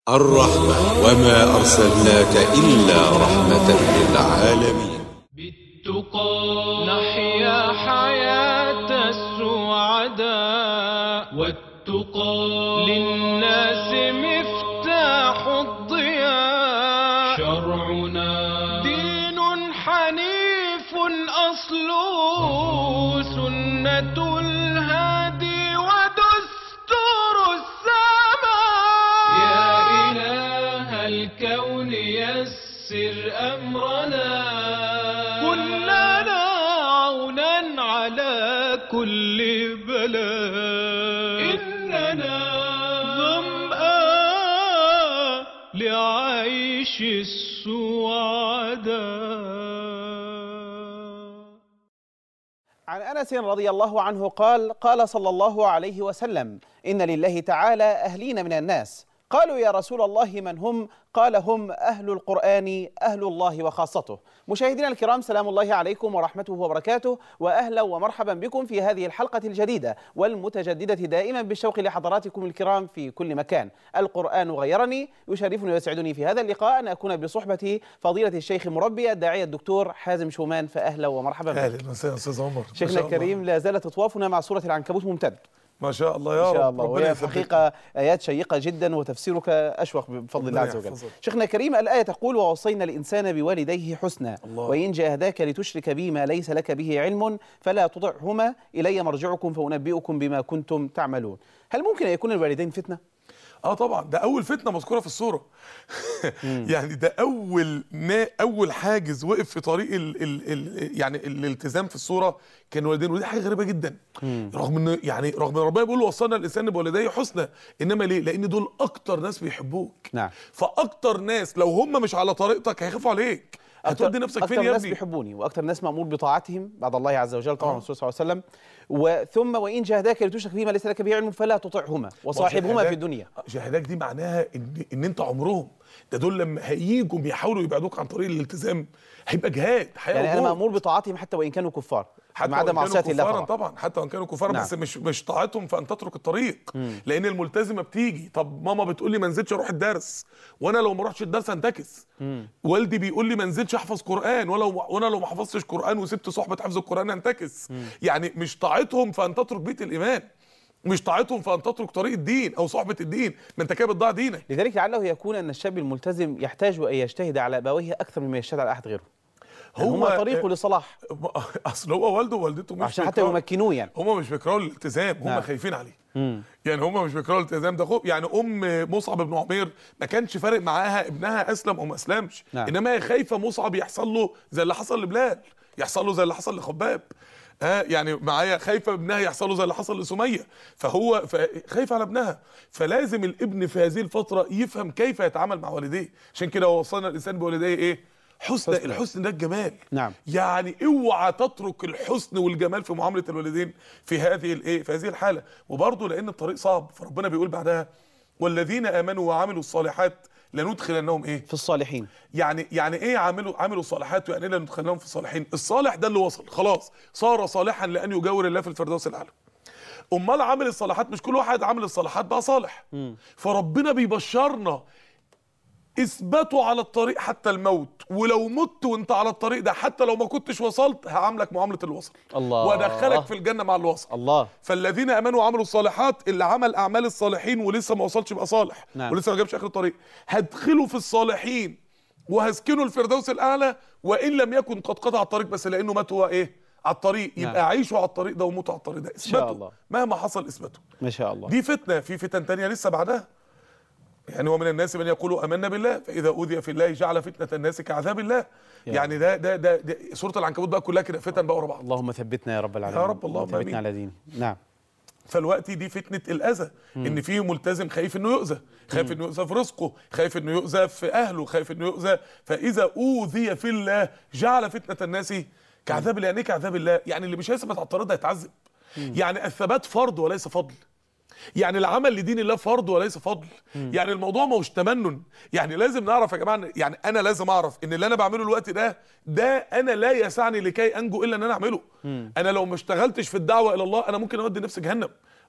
الرحمة وما أرسلناك إلا رحمة للعالمين بالتقى نحيا حياة السعداء والتقى للناس مفتاح الضياء شرعنا دين حنيف أصله سنة الهادي ودستور السماء يا إله الكون يسر أمرنا كن لنا عونا على كل بلاء إننا ظمآن لعيش السعداء عن انس رضي الله عنه قال قال صلى الله عليه وسلم ان لله تعالى اهلين من الناس قالوا يا رسول الله من هم قال هم اهل القران اهل الله وخاصته مشاهدينا الكرام سلام الله عليكم ورحمته وبركاته واهلا ومرحبا بكم في هذه الحلقه الجديده والمتجدده دائما بالشوق لحضراتكم الكرام في كل مكان القران غيرني يشرفني ويسعدني في هذا اللقاء ان اكون بصحبه فضيله الشيخ المربي الداعيه الدكتور حازم شومان فاهلا ومرحبا بك اهلا وسهلا استاذ عمر ما شيخنا شاء الله. الكريم لا زالت اطوافنا مع سوره العنكبوت ممتد ما شاء الله يا ان شاء رب الله ربنا وهي يثبتك. حقيقه ايات شيقه جدا وتفسيرك اشوق بفضل الله ربنا عز وجل يحفظك. شيخنا الكريم الايه تقول ووصينا الانسان بوالديه حسنا الله. وان جاهداك لتشرك بي ما ليس لك به علم فلا تطعهما الي مرجعكم فانبئكم بما كنتم تعملون هل ممكن ان يكون الوالدين فتنه اه طبعا ده اول فتنه مذكوره في السوره يعني ده اول نا اول حاجز وقف في طريق ال ال ال يعني الالتزام في السوره كان الوالدين ودي حاجه غريبه جدا رغم ان يعني رغم ان ربنا بيقول وصلنا الانسان بوالديه حسنى انما ليه لان دول اكتر ناس بيحبوك نعم. فاكتر ناس لو هم مش على طريقتك هيخافوا عليك هتودي نفسك اكثر فين يا ناس ابني بيحبوني واكثر ناس مامور بطاعتهم بعد الله عز وجل طبعا آه. الرسول صلى الله عليه وسلم وثم وان جاهداك لتشرك به ما ليس لك به علم فلا تطعهما وصاحبهما شهادات- في الدنيا شهادات دي معناها ان ان انت عمرهم ده دول لما هيجوا يحاولوا يبعدوك عن طريق الالتزام هيبقى جهاد حياه يعني انا وموت. مامور بطاعتهم حتى وان كانوا كفار حتى ما عدا وإن كانوا معصيه الله كفارا طبعا طبعا حتى وان كانوا كفارا نعم. بس مش مش طاعتهم فان تترك الطريق لان الملتزمه بتيجي طب ماما بتقول لي ما نزلتش اروح الدرس وانا لو ما رحتش الدرس هنتكس والدي بيقول لي ما نزلتش احفظ قران ولو وانا لو ما حفظتش قران وسبت صحبه حفظ القران هنتكس يعني مش طاعتهم فان تترك بيت الايمان مش طاعتهم فان تترك طريق الدين او صحبه الدين ما انت كده بتضيع دينك لذلك لعله يكون ان الشاب الملتزم يحتاج ان يجتهد على ابويه اكثر مما يجتهد على احد غيره هو هما طريقه لصلاح اصل هو والده ووالدته مش عشان حتى بيكرهوا- يمكنوه يعني هم مش بيكرهوا الالتزام هم نعم. خايفين عليه يعني هم مش بيكرهوا الالتزام ده خوف يعني ام مصعب بن عمير ما كانش فارق معاها ابنها اسلم او ما اسلمش نعم. انما هي خايفه مصعب يحصل له زي اللي حصل لبلال يحصل له زي اللي حصل لخباب ها يعني معايا خايفه ابنها يحصل له زي اللي حصل لسميه فهو ف- خايفه على ابنها فلازم الابن في هذه الفتره يفهم كيف يتعامل مع والديه عشان كده وصلنا الانسان بوالديه ايه حسن حسن. الحسن ده الجمال نعم. يعني اوعى تترك الحسن والجمال في معامله الوالدين في هذه الايه في هذه الحاله وبرضه لان الطريق صعب فربنا بيقول بعدها والذين امنوا وعملوا الصالحات لندخلنهم ايه في الصالحين يعني يعني ايه عملوا عملوا الصالحات يعني ايه لندخلنهم في الصالحين الصالح ده اللي وصل خلاص صار صالحا لان يجاور الله في الفردوس الاعلى امال عامل الصالحات مش كل واحد عامل الصالحات بقى صالح فربنا بيبشرنا اثبته على الطريق حتى الموت ولو مت وانت على الطريق ده حتى لو ما كنتش وصلت هعاملك معامله اللي وصل الله. وادخلك في الجنه مع اللي وصل الله فالذين امنوا وعملوا الصالحات اللي عمل اعمال الصالحين ولسه ما وصلش يبقى صالح نعم. ولسه ما جابش اخر الطريق هدخله في الصالحين وهسكنه الفردوس الاعلى وان لم يكن قد قطع الطريق بس لانه مات هو ايه على الطريق نعم. يبقى عيشوا على الطريق ده وموتوا على الطريق ده اثبتوا الله. مهما حصل اثبتوا ما شاء الله دي فتنه في فتن تانية لسه بعدها يعني ومن الناس من يقول امنا بالله فاذا اوذي في الله جعل فتنه الناس كعذاب الله يعني ده ده ده, ده سوره العنكبوت بقى كلها كده فتن بقى ورا بعض اللهم ثبتنا يا رب العالمين يا رب، اللهم ثبتنا آمين. على ديني نعم فالوقت دي فتنه الاذى ان في ملتزم خايف انه يؤذى خايف انه يؤذى في رزقه خايف انه يؤذى في اهله خايف انه يؤذى فاذا اوذي في الله جعل فتنه الناس كعذاب الله يعني ايه كعذاب الله يعني اللي مش هيثبت على الطريق ده هيتعذب يعني الثبات فرض وليس فضل يعني العمل لدين الله فرض وليس فضل يعني الموضوع ما هوش تمنن يعني لازم نعرف يا جماعه إن- يعني انا لازم اعرف ان اللي انا بعمله الوقت ده ده انا لا يسعني لكي انجو الا ان انا اعمله انا لو ما اشتغلتش في الدعوه الى الله انا ممكن اودي نفسي جهنم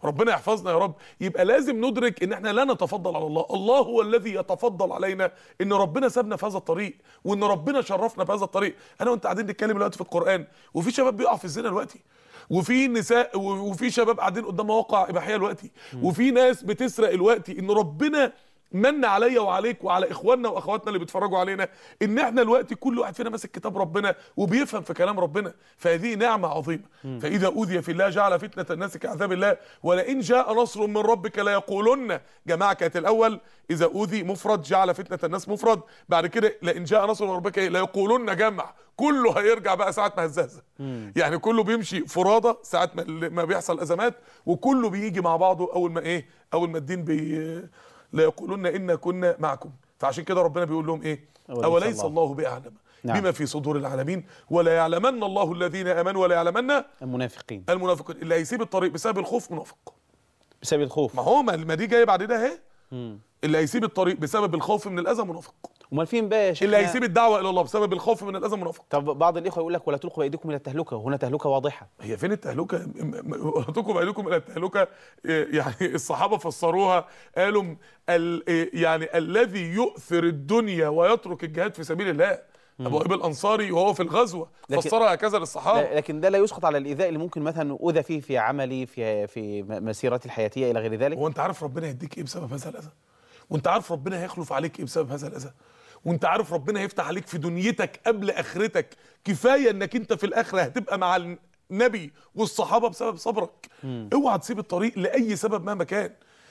ربنا يحفظنا يا رب يبقى لازم ندرك ان احنا لا نتفضل على الله الله هو الذي يتفضل علينا ان ربنا سابنا في هذا الطريق وان ربنا شرفنا في هذا الطريق انا وانت قاعدين نتكلم دلوقتي في القران وفي شباب بيقع في الزنا دلوقتي وفي نساء و- وفي شباب قاعدين قدام مواقع اباحيه دلوقتي وفي ناس بتسرق دلوقتي ان ربنا من عليا وعليك وعلى اخواننا واخواتنا اللي بيتفرجوا علينا ان احنا دلوقتي كل واحد فينا ماسك كتاب ربنا وبيفهم في كلام ربنا فهذه نعمه عظيمه فاذا اوذي في الله جعل فتنه الناس كعذاب الله ولئن جاء نصر من ربك لا يقولن جماعه كانت الاول اذا اوذي مفرد جعل فتنه الناس مفرد بعد كده لئن جاء نصر من ربك لا يقولن جمع كله هيرجع بقى ساعه ما هزازه يعني كله بيمشي فرادى ساعه ما ما بيحصل ازمات وكله بيجي مع بعضه اول ما ايه اول ما الدين بي لا يقولون إنا كنا معكم فعشان كده ربنا بيقول لهم إيه أوليس أوليس الله. الله بأعلم نعم. بما في صدور العالمين ولا يعلمن الله الذين آمنوا ولا يعلمن المنافقين المنافقين اللي هيسيب الطريق بسبب الخوف منافق بسبب الخوف ما هو ما ما دي جايه بعد ده اهي اللي هيسيب الطريق بسبب الخوف من الاذى منافق امال فين بقى يا شيخ اللي هيسيب الدعوه الى الله بسبب الخوف من الاذى منافق طب بعض الاخوه يقول لك ولا تلقوا بايديكم الى التهلكه وهنا تهلكه واضحه هي فين التهلكه م- م- واتوكم ايديكم الى التهلكه إيه، يعني الصحابه فسروها قالوا ال إيه، يعني الذي يؤثر الدنيا ويترك الجهاد في سبيل الله ابو ايوب الانصاري وهو في الغزوه لكن- فسرها هكذا للصحابه لا- لكن ده لا يسقط على الايذاء اللي ممكن مثلا اوذى فيه في عملي في في م- مسيرتي الحياتيه الى غير ذلك هو انت عارف ربنا هيديك ايه بسبب هذا الاذى وانت عارف ربنا هيخلف عليك ايه بسبب هذا الاذى وانت عارف ربنا هيفتح عليك في دنيتك قبل اخرتك كفايه انك انت في الاخره هتبقى مع النبي والصحابه بسبب صبرك اوعى تسيب الطريق لاي سبب مهما كان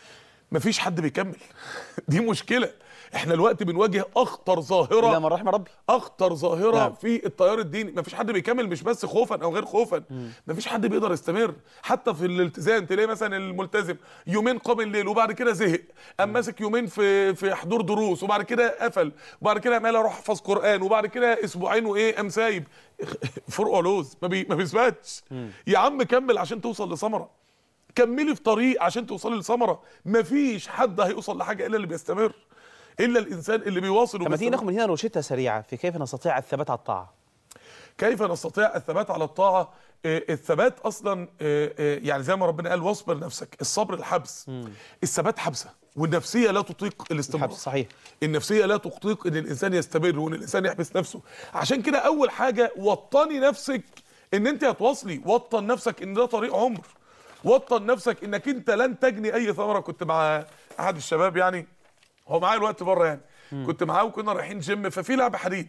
مفيش حد بيكمل دي مشكله احنا الوقت بنواجه اخطر ظاهره الا من رحم ربي اخطر ظاهره نعم. في التيار الديني مفيش حد بيكمل مش بس خوفا او غير خوفا مفيش حد بيقدر يستمر حتى في الالتزام تلاقي مثلا الملتزم يومين قام الليل وبعد كده زهق قام ماسك يومين في في حضور دروس وبعد كده قفل وبعد كده عمال اروح احفظ قران وبعد كده اسبوعين وايه قام سايب فرقع لوز ما, بي ما بيثبتش يا عم كمل عشان توصل لثمره كملي في طريق عشان توصلي لثمره مفيش حد هيوصل لحاجه الا اللي بيستمر الا الانسان اللي بيواصل طب ما تيجي وبيستمر. ناخد من هنا روشته سريعه في كيف نستطيع الثبات على الطاعه كيف نستطيع الثبات على الطاعة آه، الثبات أصلا آه، آه، يعني زي ما ربنا قال واصبر نفسك الصبر الحبس الثبات حبسة والنفسية لا تطيق الاستمرار الحبس صحيح النفسية لا تطيق ان الانسان يستمر وان الانسان يحبس نفسه عشان كده اول حاجة وطني نفسك ان انت هتواصلي وطن نفسك ان ده طريق عمر وطن نفسك انك انت لن تجني اي ثمرة كنت مع احد الشباب يعني هو معايا الوقت بره يعني كنت معاه وكنا رايحين جيم ففي لعبة حديد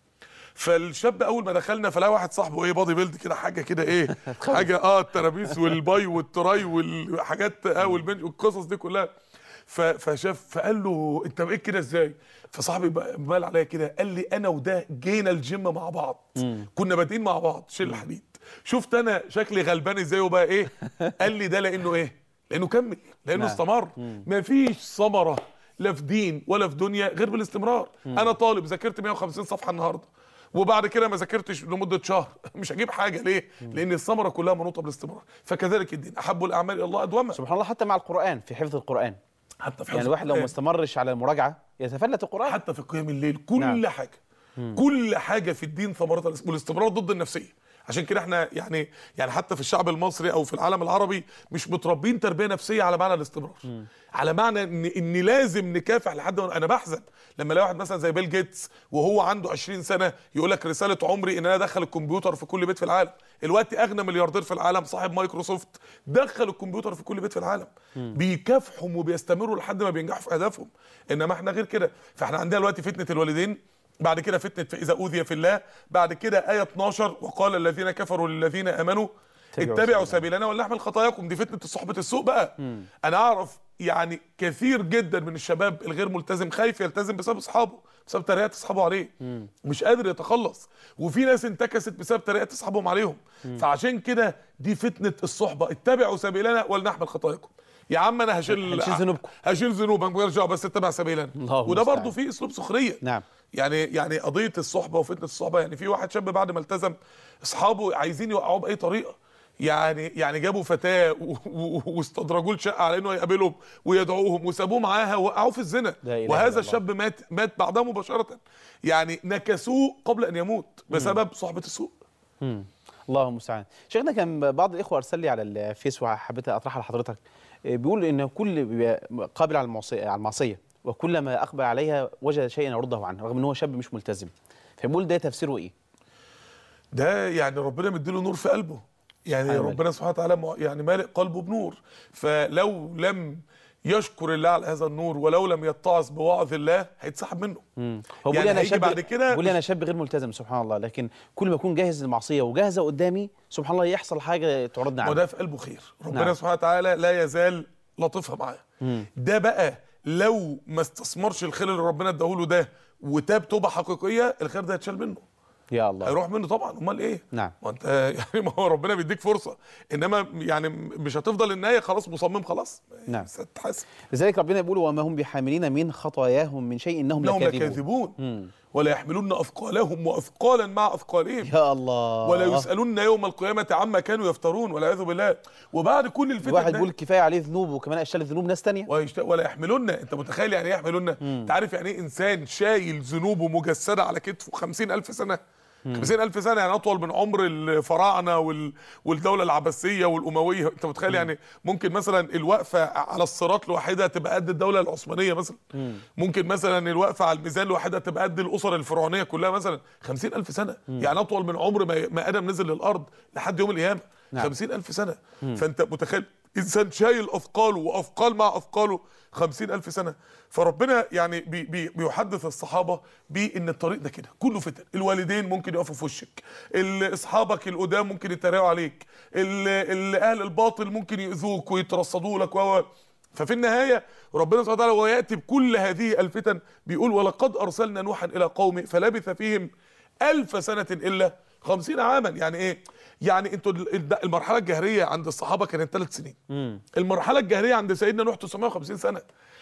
فالشاب اول ما دخلنا فلاقى واحد صاحبه ايه بادي بيلد كده حاجه كده ايه حاجه اه الترابيس والباي والتراي والحاجات اه والبنج والقصص دي كلها ف- فشاف فقال له انت بقيت كده ازاي فصاحبي بقى- مال عليا كده قال لي انا وده جينا الجيم مع بعض كنا بادئين مع بعض شيل الحديد شفت انا شكلي غلبان ازاي وبقى ايه قال لي ده لانه ايه لانه كمل لانه نعم. استمر مفيش ثمره لا في دين ولا في دنيا غير بالاستمرار انا طالب ذاكرت 150 صفحه النهارده وبعد كده ما ذاكرتش لمده شهر مش هجيب حاجه ليه لان الثمره كلها منوطه بالاستمرار فكذلك الدين احب الاعمال الى الله ادومها سبحان الله حتى مع القران في حفظ القران حتى في يعني حفظ الواحد لو ما القرآن. استمرش على المراجعه يتفلت القران حتى في قيام الليل كل نعم. حاجه كل حاجه في الدين ثمرتها الاس- والاستمرار ضد النفسيه عشان كده احنا يعني يعني حتى في الشعب المصري او في العالم العربي مش متربين تربيه نفسيه على معنى الاستمرار على معنى ان ان لازم نكافح لحد ما انا بحزن لما الاقي واحد مثلا زي بيل جيتس وهو عنده 20 سنه يقول لك رساله عمري ان انا ادخل الكمبيوتر في كل بيت في العالم الوقت اغنى ملياردير في العالم صاحب مايكروسوفت دخل الكمبيوتر في كل بيت في العالم بيكافحوا وبيستمروا لحد ما بينجحوا في اهدافهم انما احنا غير كده فاحنا عندنا دلوقتي فتنه الوالدين بعد كده فتنه فاذا اوذي في الله بعد كده ايه 12 وقال الذين كفروا للذين امنوا اتبعوا اتبعوا سبيلنا ولنحمل خطاياكم دي فتنه صحبه السوء بقى انا اعرف يعني كثير جدا من الشباب الغير ملتزم خايف يلتزم بسبب اصحابه بسبب تريقه اصحابه عليه مش قادر يتخلص وفي ناس انتكست بسبب تريقه اصحابهم عليهم فعشان كده دي فتنه الصحبه اتبعوا سبيلنا ولنحمل خطاياكم يا عم انا هشيل هنشيل ذنوبكم. هشيل ذنوبك وارجع بس اتبع سبيلنا الله وده المستعان. برضه فيه اسلوب سخريه نعم. يعني يعني قضيه الصحبه وفتنه الصحبه يعني في واحد شاب بعد ما التزم اصحابه عايزين يوقعوه باي طريقه يعني يعني جابوا فتاه و- و- واستدرجوه الشقه على انه يقابلهم ويدعوهم وسابوه معاها ووقعوه في الزنا لا إله إلا وهذا الله. الشاب مات مات بعدها مباشره يعني نكسوه قبل ان يموت بسبب صحبه السوء الله المستعان شيخنا كان بعض الاخوه ارسل لي على الفيس وحبيت اطرحها لحضرتك إيه، بيقول ان كل بيبقى قابل على المعصيه على المعصيه وكلما اقبل عليها وجد شيئا يرده عنه رغم ان هو شاب مش ملتزم فبيقول ده تفسيره ايه ده يعني ربنا مديله نور في قلبه يعني أيوة. ربنا سبحانه وتعالى مع- يعني مالئ قلبه بنور فلو لم يشكر الله على هذا النور ولو لم يتعظ بوعظ الله هيتسحب منه هو بيقول يعني انا هيجي شاب بعد كده بيقول لي مش- انا شاب غير ملتزم سبحان الله لكن كل ما اكون جاهز للمعصيه وجاهزه قدامي سبحان الله يحصل حاجه تعرضني عنها وده في قلبه خير ربنا نعم. سبحانه وتعالى لا يزال لطيفها معاه ده بقى لو ما استثمرش الخير اللي ربنا اداهوله ده وتاب توبه حقيقيه الخير ده هيتشال منه يا الله هيروح منه طبعا امال ايه نعم. ما انت يعني ما هو ربنا بيديك فرصه انما يعني مش هتفضل النهايه خلاص مصمم خلاص نعم. بس هتتحاسب لذلك ربنا يقول وما هم بحاملين من خطاياهم من شيء انهم انهم لكاذبون لكاذبون ولا يحملون اثقالهم واثقالا مع اثقالهم يا الله ولا يسالون يوم القيامه عما كانوا يفترون والعياذ بالله وبعد كل الفتن الواحد ده- يقول كفايه عليه ذنوب وكمان اشتغل ذنوب ناس تانية ويشت... ولا يحملن انت متخيل يعني ايه يحملن انت عارف يعني ايه انسان شايل ذنوبه مجسده على كتفه 50000 سنه 50000 سنه يعني اطول من عمر الفراعنه وال... والدوله العباسيه والامويه انت متخيل يعني ممكن مثلا الوقفه على الصراط لوحدها تبقى قد الدوله العثمانيه مثلا ممكن مثلا الوقفه على الميزان لوحدها تبقى قد الاسر الفرعونيه كلها مثلا 50000 سنه يعني اطول من عمر ما, ما ادم نزل للارض لحد يوم القيامه نعم. 50000 سنه فانت متخيل انسان شايل اثقاله واثقال مع اثقاله 50000 سنه فربنا يعني بي بي بيحدث الصحابه بان الطريق ده كده كله فتن الوالدين ممكن يقفوا في وشك ال- اصحابك القدام ممكن يتريقوا عليك ال- ال- اهل الباطل ممكن يؤذوك ويترصدوا لك و ففي النهايه ربنا سبحانه وتعالى وهو ياتي بكل هذه الفتن بيقول ولقد ارسلنا نوحا الى قومه فلبث فيهم ألف سنة إلا خمسين عاما يعني إيه؟ يعني انتوا ال- ال- المرحلة الجهرية عند الصحابة كانت ثلاث سنين المرحلة الجهرية عند سيدنا نوح 950 سنة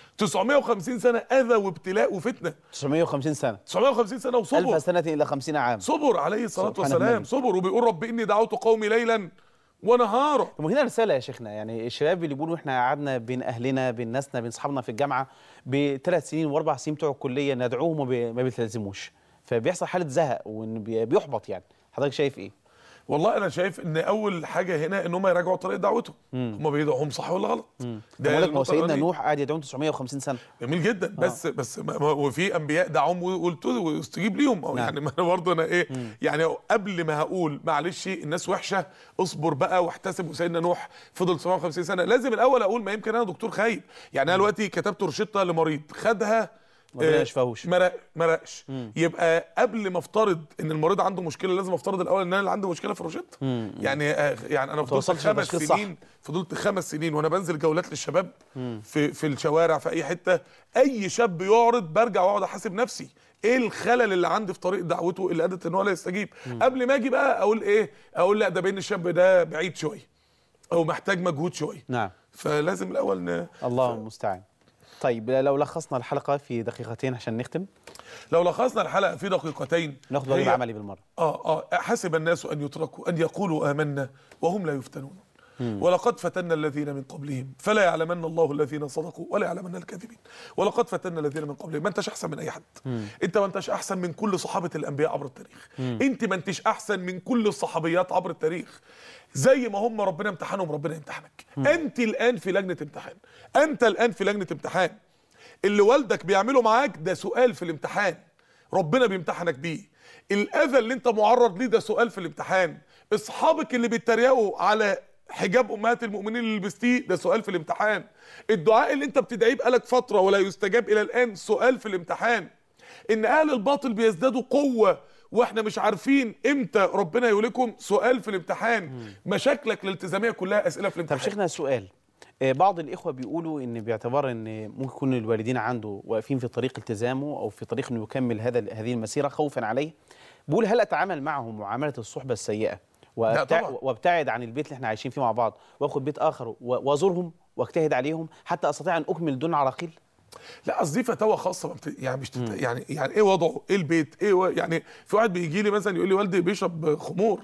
950 سنة أذى وابتلاء وفتنة 950 سنه 950 سنة وصبر ألف سنة إلى 50 عام صبر عليه الصلاة سبحان والسلام الملك. صبر وبيقول رب إني دعوت قومي ليلا ونهارا طب هنا رسالة يا شيخنا يعني الشباب اللي بيقولوا احنا قعدنا بين اهلنا بين ناسنا بين اصحابنا في الجامعة بثلاث سنين واربع سنين بتوع الكلية ندعوهم وما ما بيلتزموش فبيحصل حالة زهق وان بي- بيحبط يعني حضرتك شايف ايه؟ والله انا شايف ان اول حاجه هنا ان هم يراجعوا طريقه دعوتهم هم بيدعوهم صح ولا غلط ده ده لك ما هو النقطة سيدنا الأولانية. نوح قاعد يدعون 950 سنة جميل جدا بس بس ما ما- وفي انبياء دعوهم وقلت واستجيب ليهم أو نعم. يعني ما انا برضه انا ايه يعني قبل ما هقول معلش الناس وحشه اصبر بقى واحتسب وسيدنا نوح فضل 750 سنه لازم الاول اقول ما يمكن انا دكتور خايب يعني انا دلوقتي كتبت روشته لمريض خدها ربنا آه، يشفاهوش. مرق مرقش يبقى قبل ما افترض ان المريض عنده مشكله لازم افترض الاول ان انا اللي عندي مشكله في الروشته يعني آه، يعني انا فضلت توصلتش خمس للتشخيص صح. سنين فضلت خمس سنين وانا بنزل جولات للشباب في في الشوارع في اي حته اي شاب يعرض برجع واقعد احاسب نفسي ايه الخلل اللي عندي في طريق دعوته اللي ادت ان هو لا يستجيب قبل ما اجي بقى اقول ايه اقول لا ده بين الشاب ده بعيد شويه او محتاج مجهود شويه نعم فلازم الاول ن... الله المستعان طيب لو لخصنا الحلقة في دقيقتين عشان نختم لو لخصنا الحلقه في دقيقتين ناخد واجب هي- عملي بالمرة اه اه حسب الناس ان يتركوا ان يقولوا امنا وهم لا يفتنون ولقد فتنا الذين من قبلهم فلا يعلمن الله الذين صدقوا ولا يعلمن الكاذبين ولقد فتنا الذين من قبلهم ما انتش احسن من اي حد انت ما انتش احسن من كل صحابه الانبياء عبر التاريخ انت ما انتش احسن من كل الصحابيات عبر التاريخ زي ما هم ربنا امتحنهم ربنا يمتحنك انت الان في لجنه امتحان انت الان في لجنه امتحان اللي والدك بيعمله معاك ده سؤال في الامتحان ربنا بيمتحنك بيه الاذى اللي انت معرض ليه ده سؤال في الامتحان اصحابك اللي بيتريقوا على حجاب امهات المؤمنين اللي لبستيه ده سؤال في الامتحان الدعاء اللي انت بتدعيه بقالك فتره ولا يستجاب الى الان سؤال في الامتحان ان اهل الباطل بيزدادوا قوه واحنا مش عارفين امتى ربنا يهلكهم سؤال في الامتحان مشاكلك الالتزاميه كلها اسئله في طب الامتحان شيخنا سؤال آه، بعض الإخوة بيقولوا إن باعتبار إن ممكن يكون الوالدين عنده واقفين في طريق التزامه أو في طريق إنه يكمل هذا هذه المسيرة خوفا عليه بقول هل أتعامل معهم معاملة الصحبة السيئة وأبتع طبعا. وابتعد عن البيت اللي احنا عايشين فيه مع بعض واخد بيت آخر و- وأزورهم واجتهد عليهم حتى أستطيع أن أكمل دون عراقيل لا قصدي فتاوى خاصه ما بت- يعني مش تت... يعني يعني ايه وضعه ايه البيت ايه و... يعني في واحد بيجي لي مثلا يقول لي والدي بيشرب خمور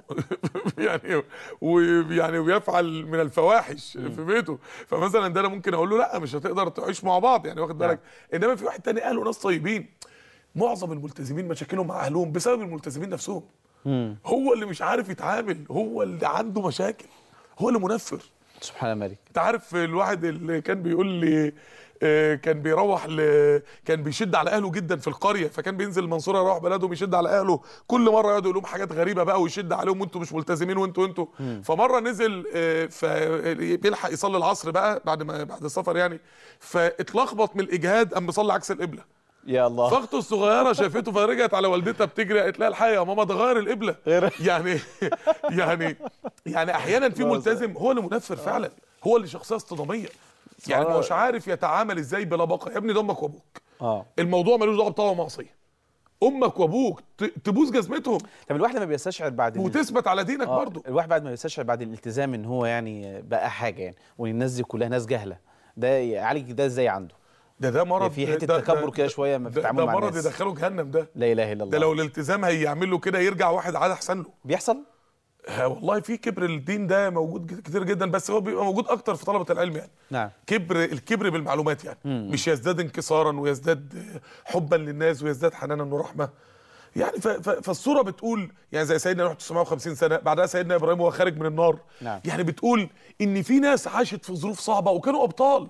يعني ويعني ويفعل من الفواحش في بيته فمثلا ده انا ممكن اقول له لا مش هتقدر تعيش مع بعض يعني واخد بالك انما في واحد تاني اهله ناس طيبين معظم الملتزمين مشاكلهم مع اهلهم بسبب الملتزمين نفسهم هو اللي مش عارف يتعامل هو اللي عنده مشاكل هو اللي منفر سبحان الملك انت عارف الواحد اللي كان بيقول لي آه، كان بيروح ل... كان بيشد على اهله جدا في القريه فكان بينزل المنصوره يروح بلدهم يشد على اهله كل مره يقعد يقول لهم حاجات غريبه بقى ويشد عليهم وانتوا مش ملتزمين وانتوا انتوا فمره نزل آه، فبيلحق يصلي العصر بقى بعد ما بعد السفر يعني فاتلخبط من الاجهاد قام مصلي عكس القبله يا الله فاخته الصغيره شافته فرجعت على والدتها بتجري قالت لها الحقيقه يا ماما ده غير القبله غير- يعني يعني يعني احيانا في ملتزم هو اللي منفر فعلا هو اللي شخصيه اصطداميه يعني صحيح. مش عارف يتعامل ازاي بلا بقى يا ابني ده امك وابوك اه الموضوع ملوش دعوه بطاعه ومعصيه امك وابوك ت- تبوس جزمتهم طب الواحد لما بيستشعر بعد ال- وتثبت على دينك آه، برضه الواحد بعد ما بيستشعر بعد الالتزام ان هو يعني بقى حاجه يعني وان الناس دي كلها ناس جهله ده يعالج ده ازاي عنده ده ده مرض في ده- حتة ده- تكبر ده- كده شوية ما في ده- التعامل ده مع مرض الناس. يدخله جهنم ده لا اله الا ده الله لو الالتزام هيعمل له كده يرجع واحد عاد احسن له بيحصل ها والله في كبر الدين ده موجود كتير جدا بس هو بيبقى موجود اكتر في طلبه العلم يعني نعم كبر الكبر بالمعلومات يعني مش يزداد انكسارا ويزداد حبا للناس ويزداد حنانا ورحمه يعني ف- ف- فالصوره بتقول يعني زي سيدنا نوح 950 سنه بعدها سيدنا ابراهيم وهو خارج من النار نعم. يعني بتقول ان في ناس عاشت في ظروف صعبه وكانوا ابطال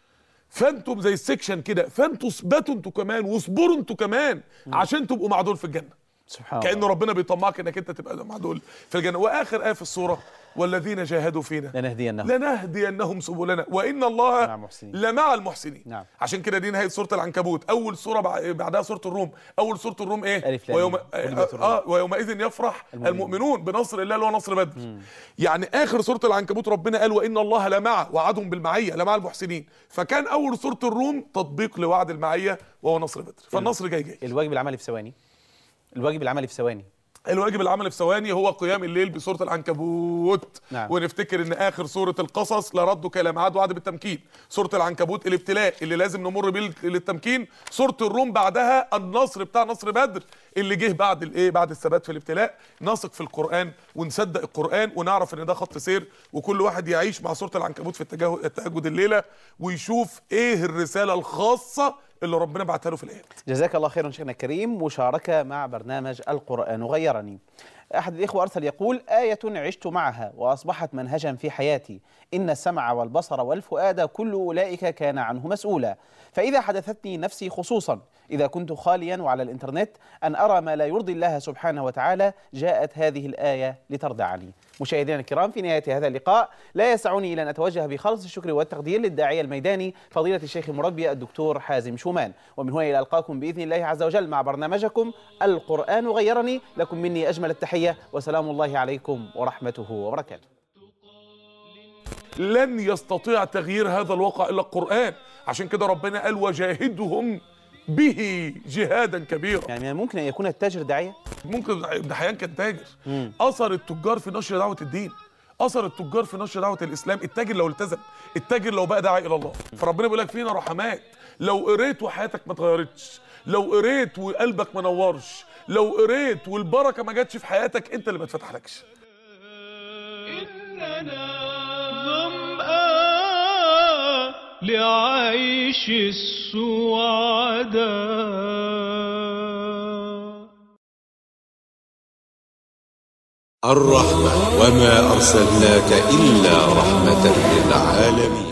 فانتم زي السكشن كده فانتوا اثبتوا انتوا كمان واصبروا انتوا كمان عشان تبقوا مع دول في الجنه سبحان كأن الله ربنا بيطمعك انك انت تبقى مع دول في الجنه واخر ايه في السوره والذين جاهدوا فينا لنهدينهم لنهدينهم سبلنا وان الله مع المحسنين. لمع المحسنين نعم. عشان كده دي نهايه سوره العنكبوت اول سوره بع- بعدها سوره الروم اول سوره الروم ايه ألف لام ويوم ميم. غلبت الروم. اه ويومئذ يفرح المؤمنون. المؤمنون بنصر الله اللي هو نصر بدر يعني اخر سوره العنكبوت ربنا قال وان الله لمع وعدهم بالمعيه لمع المحسنين فكان اول سوره الروم تطبيق لوعد المعيه وهو نصر بدر فالنصر جاي جاي الواجب العملي في ثواني الواجب العملي في ثواني الواجب العمل في ثواني هو قيام الليل بسوره العنكبوت نعم. ونفتكر ان اخر سوره القصص لا ردك الى ميعاد وعد بالتمكين سوره العنكبوت الابتلاء اللي لازم نمر بيه للتمكين سوره الروم بعدها النصر بتاع نصر بدر اللي جه بعد الايه بعد الثبات في الابتلاء نثق في القران ونصدق القران ونعرف ان ده خط سير وكل واحد يعيش مع سوره العنكبوت في التجاهل التهجد الليله ويشوف ايه الرساله الخاصه اللي ربنا بعتها له في الايات جزاك الله خيرا شيخنا الكريم مشاركة مع برنامج القرآن غيرني أحد الإخوة أرسل يقول آية عشت معها وأصبحت منهجا في حياتي إن السمع والبصر والفؤاد كل أولئك كان عنه مسؤولا فإذا حدثتني نفسي خصوصا إذا كنت خاليا وعلى الإنترنت أن أرى ما لا يرضي الله سبحانه وتعالى جاءت هذه الآية لترضى عني مشاهدينا الكرام في نهاية هذا اللقاء لا يسعني إلا أن أتوجه بخالص الشكر والتقدير للداعية الميداني فضيلة الشيخ المربي الدكتور حازم شومان ومن هنا إلى ألقاكم بإذن الله عز وجل مع برنامجكم القرآن غيرني لكم مني أجمل التحية وسلام الله عليكم ورحمته وبركاته لن يستطيع تغيير هذا الواقع الا القران عشان كده ربنا قال وجاهدهم به جهادا كبيرا يعني ممكن أن يكون التاجر داعية ممكن ابن حيان كان تاجر اثر التجار في نشر دعوه الدين اثر التجار في نشر دعوه الاسلام التاجر لو التزم التاجر لو بقى داعي الى الله فربنا بيقول لك فينا رحمات لو قريت وحياتك ما اتغيرتش لو قريت وقلبك ما نورش لو قريت والبركه ما جاتش في حياتك انت اللي ما اتفتحلكش إننا ظمآن لعيش السعداء الرحمة وما أرسلناك إلا رحمة للعالمين